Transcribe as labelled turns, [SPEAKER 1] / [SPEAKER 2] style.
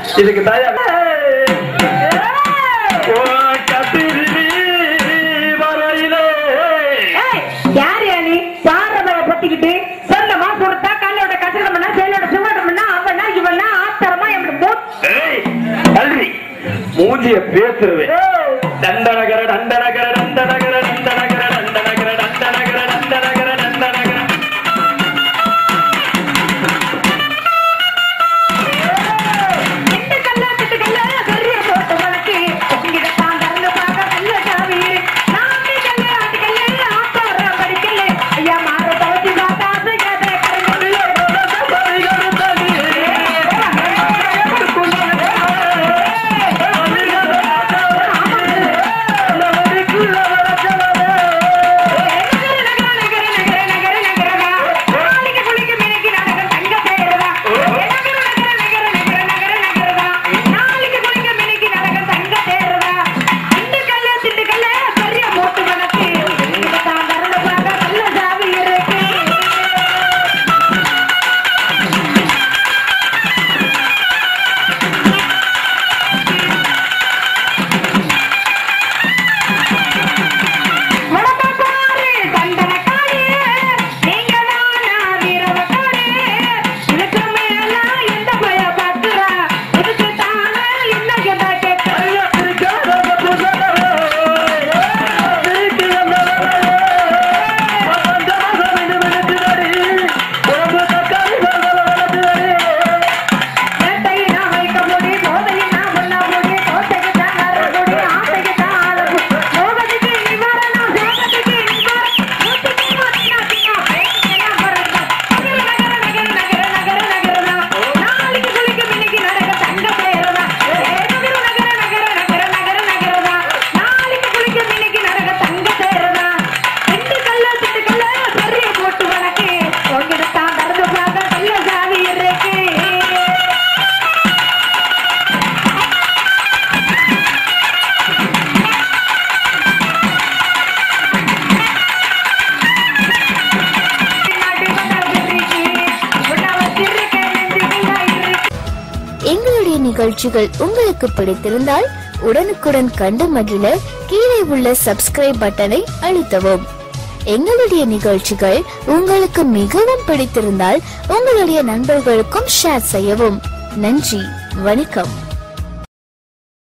[SPEAKER 1] இதுக்கு தாயா ஓ, கத்திரி வரையிலே
[SPEAKER 2] ஏய், யார் யா நீ பாரபய பத்திக்கிட்டு சொந்தமா கொடுத்தா கல்லோட கச்சடம் பண்ணா செயலோட சுவடம் பண்ணா அவனா இவனா ஆத்திரமா எப்படி போ
[SPEAKER 1] ஏய், கல்வி மூஞ்சிய பேசுறது தண்டனகர தண்டனகர தண்டனகர தண்டனகர தண்டனகர தண்டனகர தண்டனகர தண்டனகர
[SPEAKER 2] திட்டு கல்ல திட்டு கல்ல பெரிய போட்டு வளர்ச்சி உங்கிட்ட தான் திறந்து பார்க்க கல்ல சாவி நாட்டு கல்ல ஆட்டு கல்ல ஆத்தோர படிக்கல்ல ஐயா மாற தவச்சி பார்த்தா ஆசைக்காத
[SPEAKER 3] எங்களுடைய நிகழ்ச்சிகள் உங்களுக்கு பிடித்திருந்தால் உடனுக்குடன் கண்டு மகிழ கீழே உள்ள சப்ஸ்கிரைப் பட்டனை அழுத்தவும் எங்களுடைய நிகழ்ச்சிகள் உங்களுக்கு மிகவும் பிடித்திருந்தால் உங்களுடைய நண்பர்களுக்கும் ஷேர் செய்யவும் நன்றி வணக்கம்